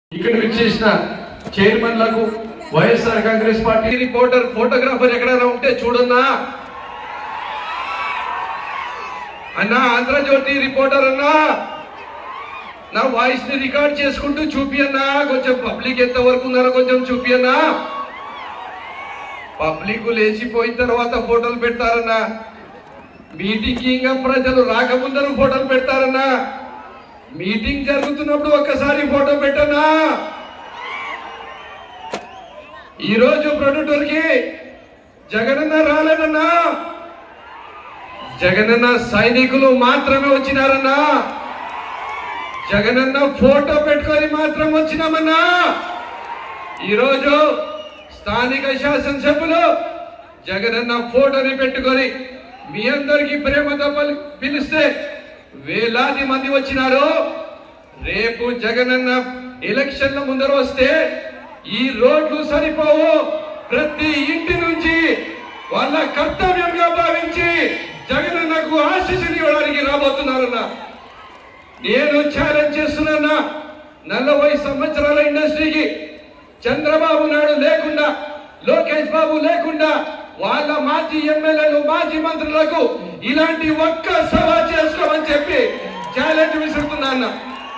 ఇక్కడ విచ్చేసిన చైర్మన్లకు YSR Congress party reporter photographer ఎక్కడైనా ఉంటే చూడన్నా అన్నా ఆంధ్రజ్యోతి రిపోర్టర్ అన్నా నా వాయిస్ ని రికార్డ్ చేసుకుంటూ చూపి అన్నా కొంచెం పబ్లిక్ ఎంత వరకు ఉన్నారో కొంచెం చూపి అన్నా పబ్లిక్ లేచిపోయిన తర్వాత ఫోటోలు పెడతారన్నా మీటింగ్ కి ఇంకా ప్రజలు రాకముందరు ఫోటోలు పెడతారన్నా మీటింగ్ జరుగుతున్నప్పుడు ఒక్కసారి ఫోటో పెట్టనా ఈరోజు ప్రొడ్యూటర్కి జగనన్న రాలేదన్నా జగనన్న సైనికులు మాత్రమే వచ్చినారన్నా జగనన్న ఫోటో పెట్టుకొని మాత్రం వచ్చినామన్నా ఈరోజు స్థానిక శాసనసభ్యులు జగనన్న ఫోటోని పెట్టుకొని మీ అందరికి ప్రేమతో పలి- పిలిస్తే వేలాది మంది వచ్చినారు రేపు జగనన్న ఎలక్షన్ల ముందర వస్తే ఈ రోడ్లు సరిపోవు ప్రతి ఇంటి నుంచి వాళ్ళ కర్తవ్యంగా భావించి జగనన్నకు ఆశీస్సులు ఇవ్వడానికి రాబోతున్నారన్న నేను ఛాలెంజ్ చేస్తున్నా నలభై సంవత్సరాల ఇండస్ట్రీకి చంద్రబాబు నాయుడు లేకుండా లోకేష్ బాబు లేకుండా వాళ్ళ మాజీ ఎమ్మెల్యేలు మాజీ మంత్రులకు ఇలాంటి ఒక్క సభ చేసుకోమని చెప్పి ఛాలెంజ్ విసురుతున్నా అన్న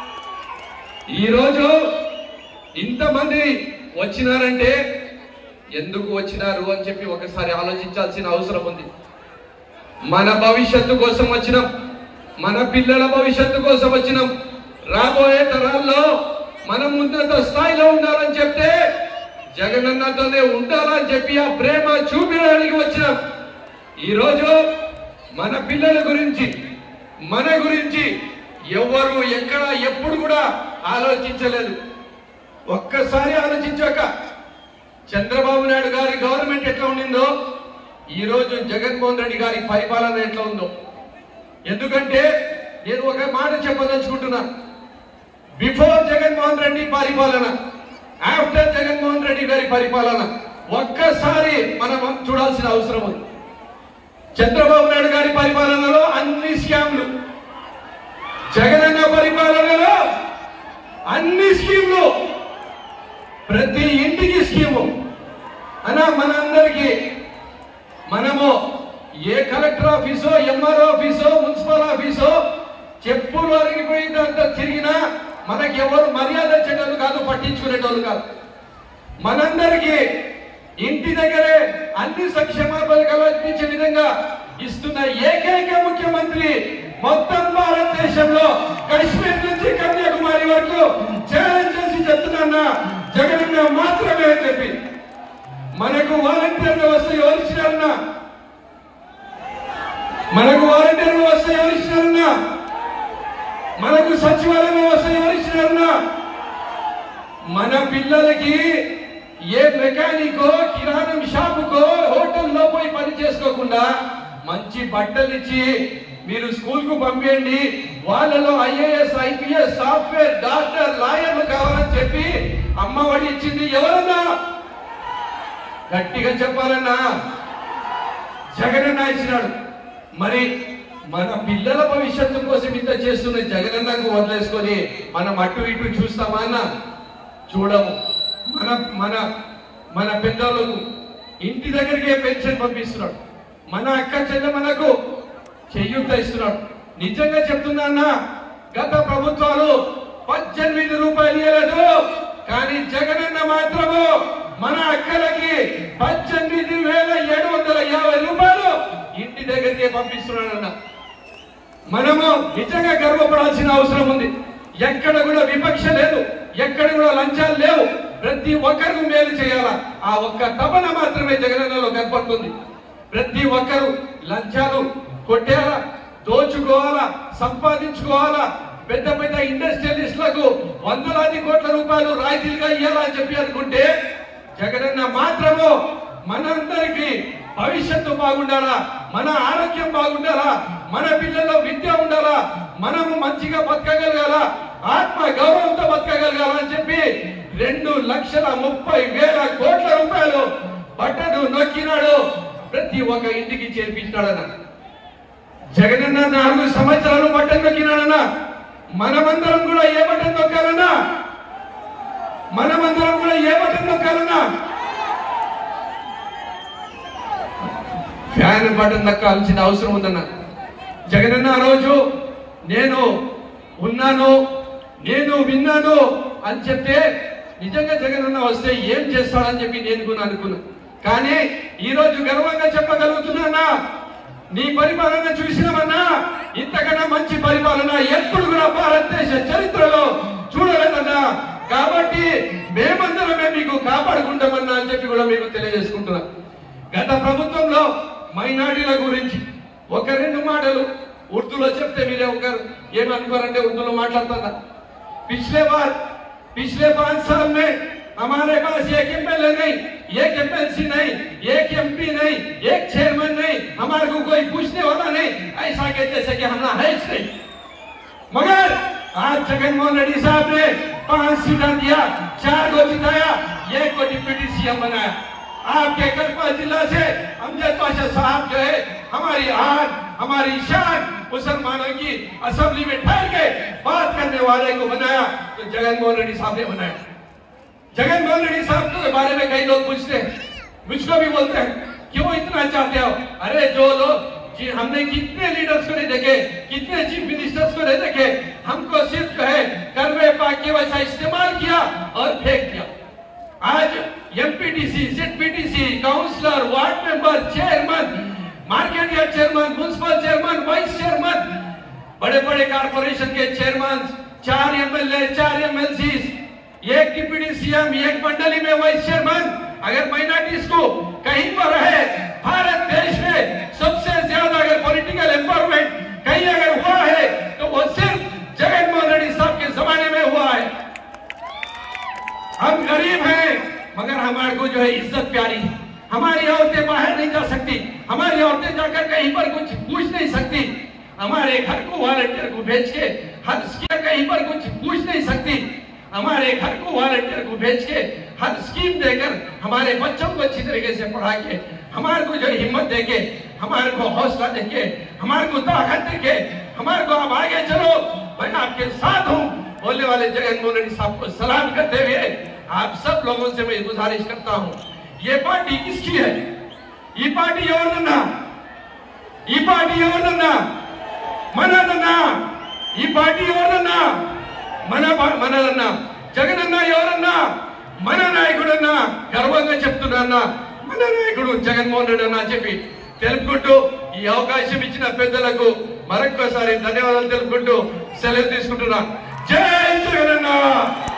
ఈరోజు ఇంతమంది వచ్చినారంటే ఎందుకు వచ్చినారు అని చెప్పి ఒకసారి ఆలోచించాల్సిన అవసరం ఉంది మన భవిష్యత్తు కోసం వచ్చినాం మన పిల్లల భవిష్యత్తు కోసం వచ్చినాం రాబోయే తరాల్లో మనం ఉన్నత స్థాయిలో ఉండాలని చెప్తే జగనన్నతోనే ఉండాలని చెప్పి ఆ ప్రేమ చూపించడానికి వచ్చినాం ఈరోజు మన పిల్లల గురించి మన గురించి ఎవరు ఎక్కడ ఎప్పుడు కూడా ఆలోచించలేదు ఒక్కసారి ఆలోచించాక చంద్రబాబు నాయుడు గారి గవర్నమెంట్ ఎట్లా ఉండిందో ఈ రోజు జగన్మోహన్ రెడ్డి గారి పరిపాలన ఎట్లా ఉందో ఎందుకంటే నేను ఒక మాట చెప్పదలుచుకుంటున్నా బిఫోర్ జగన్మోహన్ రెడ్డి పరిపాలన ఆఫ్టర్ జగన్మోహన్ రెడ్డి గారి పరిపాలన ఒక్కసారి మనం చూడాల్సిన అవసరం ఉంది చంద్రబాబు నాయుడు గారి పరిపాలనలో అన్ని స్కామ్లు జగనన్న పరిపాలనలో అన్ని స్కీమ్లు ప్రతి ఇంటికి స్కీము అనా మనందరికీ మనము ఏ కలెక్టర్ ఆఫీసో ఎంఆర్ఓ ఆఫీసో మున్సిపల్ ఆఫీసో చెప్పులు అరిగిపోయిందంత తిరిగినా మనకి ఎవరు మర్యాద ఇచ్చేటోళ్ళు కాదు పట్టించుకునేటోళ్ళు కాదు మనందరికీ ఇంటి దగ్గరే అన్ని సంక్షేమ పథకాలు అందించే విధంగా ఇస్తున్న ఏకైక ముఖ్యమంత్రి మొత్తం భారతదేశంలో కాశ్మీర్ నుంచి కన్యాకుమారి వరకు ఛాలెంజ్ చేసి చెప్తున్నా జగనన్న మాత్రమే అని చెప్పి మనకు వాలంటీర్ వ్యవస్థ ఎవరు ఇచ్చినారన్నా మనకు వాలంటీర్ వ్యవస్థ ఎవరు ఇచ్చినారన్నా మనకు సచివాలయ వ్యవస్థ ఎవరు ఇచ్చినారన్నా మన పిల్లలకి ఏ మెకానికో కిరాణం షాపుకో హోటల్లో పోయి పని చేసుకోకుండా మంచి బట్టలు ఇచ్చి మీరు స్కూల్ కు పంపించండి వాళ్ళలో ఐఏఎస్ ఐపీఎస్ సాఫ్ట్వేర్ డాక్టర్ లాయర్లు కావాలని చెప్పి అమ్మఒడి ఇచ్చింది ఎవరన్నా గట్టిగా చెప్పాలన్నా జగనన్న ఇచ్చినాడు మరి మన పిల్లల భవిష్యత్తు కోసం ఇంత చేస్తున్న జగనన్నకు వదిలేసుకొని మనం అటు ఇటు చూస్తామా అన్న చూడము మన మన మన పెద్దలకు ఇంటి దగ్గరికే పెన్షన్ పంపిస్తున్నాడు మన అక్క చెల్లెమ్మలకు చెయ్యుత ఇస్తున్నాడు నిజంగా చెప్తున్నా అన్న గత ప్రభుత్వాలు పద్దెనిమిది రూపాయలు ఇవ్వలేదు కానీ జగనన్న మాత్రము మన అక్కలకి పద్దెనిమిది వేల ఏడు వందల యాభై రూపాయలు ఇంటి దగ్గరికే పంపిస్తున్నాడన్న మనము నిజంగా గర్వపడాల్సిన అవసరం ఉంది ఎక్కడ కూడా విపక్ష లేదు ఎక్కడ కూడా లంచాలు లేవు ప్రతి ఒక్కరికి మేలు చేయాలా ఆ ఒక్క తపన మాత్రమే జగనన్నలో కనపడుతుంది ప్రతి ఒక్కరు లంచాలు కొట్టేయాలా దోచుకోవాలా సంపాదించుకోవాలా పెద్ద పెద్ద ఇండస్ట్రియలిస్టులకు వందలాది కోట్ల రూపాయలు రాయితీలుగా ఇవ్వాలని చెప్పి అనుకుంటే జగనన్న మాత్రము మనందరికీ భవిష్యత్తు బాగుండాలా మన ఆరోగ్యం బాగుండాలా మన పిల్లల్లో విద్య ఉండాలా మనము మంచిగా బతకగలగాల ఆత్మ గౌరవంతో బతకగలగాల అని చెప్పి రెండు లక్షల ముప్పై వేల కోట్ల రూపాయలు బట్టను నొక్కినాడు ప్రతి ఒక్క ఇంటికి చేర్పించినాడన్న జగనన్న నాలుగు సంవత్సరాలు బట్టను నొక్కినాడన్న మనమందరం కూడా ఏ బట్టను నొక్కాలన్నా మనమందరం కూడా ఏ బటన్ నొక్కాలన్నా ఫ్యాన్ బటన్ నొక్కాల్సిన అవసరం ఉందన్న జగనన్న ఆ రోజు నేను ఉన్నాను నేను విన్నాను అని చెప్తే నిజంగా జగనన్న వస్తే ఏం చేస్తాడని చెప్పి నేను కూడా అనుకున్నా కానీ ఈ రోజు గర్వంగా చెప్పగలుగుతున్నానా నీ పరిపాలన చూసినామన్నా ఇంతకన్నా మంచి పరిపాలన ఎప్పుడు కూడా భారతదేశ చరిత్రలో చూడలేదన్నా కాబట్టి మేమందరమే మీకు కాపాడుకుంటామన్నా అని చెప్పి కూడా మీకు తెలియజేసుకుంటున్నా గత ప్రభుత్వంలో మైనారిటీల గురించి ఒక రెండు మాటలు ఉర్దూలో చెప్తే మీరే ఒకరు ఏమనుకోరంటే ఉర్దూలో మాట్లాడుతున్నా पिछले बार पिछले पांच साल में हमारे पास एक एमएलए नहीं एक एमएलसी नहीं एक एमपी नहीं एक चेयरमैन नहीं हमारे को कोई पूछने वाला नहीं ऐसा के जैसे कि हमला है ही नहीं मगर आज जगनमोहन रेड्डी साहब ने पांच सीटा दिया चार को जिताया एक को डिप्यूटी सीएम बनाया आपके कल्पा जिला से अमजद पाशा साहब जो है हमारी आन हमारी शान मुसलमानों की असेंबली में ठहर के बात करने वाले को बनाया तो जगनमोहन रेड्डी साहब ने बनाया जगनमोहन रेड्डी साहब के बारे में कई लोग पूछते हैं मुझको भी बोलते हैं क्यों इतना चाहते हो अरे जो लोग जी हमने कितने लीडर्स को नहीं देखे कितने चीफ मिनिस्टर्स को नहीं देखे हमको सिर्फ जो है करवे पाक के वैसा इस्तेमाल किया और फेंक दिया आज MPTC ZPTC councillor ward member chairman market yard chairman municipal chairman vice chairman बड़े बड़े कारपोरेशन के चेयरमैन चार एमएलए चार एमएलसी एक डिप्यूटी सीएम एक मंडली में वाइस चेयरमैन अगर माइनॉरिटीज को कहीं पर है भारत देश में सबसे ज्यादा अगर पॉलिटिकल एम्पावरमेंट कहीं अगर हुआ है तो वो सिर्फ जगनमोहन रेड्डी साहब के जमाने में हुआ है हम गरीब हैं मगर हमारे को जो है इज्जत प्यारी है हमारी औरतें बाहर नहीं जा सकती हमारी औरतें जाकर कहीं पर कुछ पूछ नहीं सकती हमारे घर को वॉलंटियर को भेज के हर स्कीम कहीं पर कुछ पूछ नहीं सकती हमारे घर को वॉलंटियर को भेज के हर स्कीम देकर हमारे बच्चों को अच्छी तरीके से पढ़ा के हमारे को जो हिम्मत देके हमारे को हौसला देके हमारे को ताकत देके हमारे को आप आगे चलो मैं आपके साथ हूँ बोलने वाले जगनमोहन रेड्डी साहब को सलाम करते हुए आप सब लोगों से मैं गुजारिश करता हूँ ये पार्टी किसकी है ये पार्टी ఎవరిదన్నా ఈ పార్టీ ఎవరిదన్నా మనదన్నా ఈ పార్టీ ఎవరిదన్నా మన పా- మనదన్నా జగనన్న ఎవరన్నా మన నాయకుడన్నా గర్వంగా చెప్తున్నా మన నాయకుడు జగన్మోహన్ రెడ్డి అన్న చెప్పి తెలుపుకుంటూ ఈ అవకాశం ఇచ్చిన పెద్దలకు మరొక్కసారి ధన్యవాదాలు తెలుపుకుంటూ సెలవు తీసుకుంటున్నా జై జగనన్న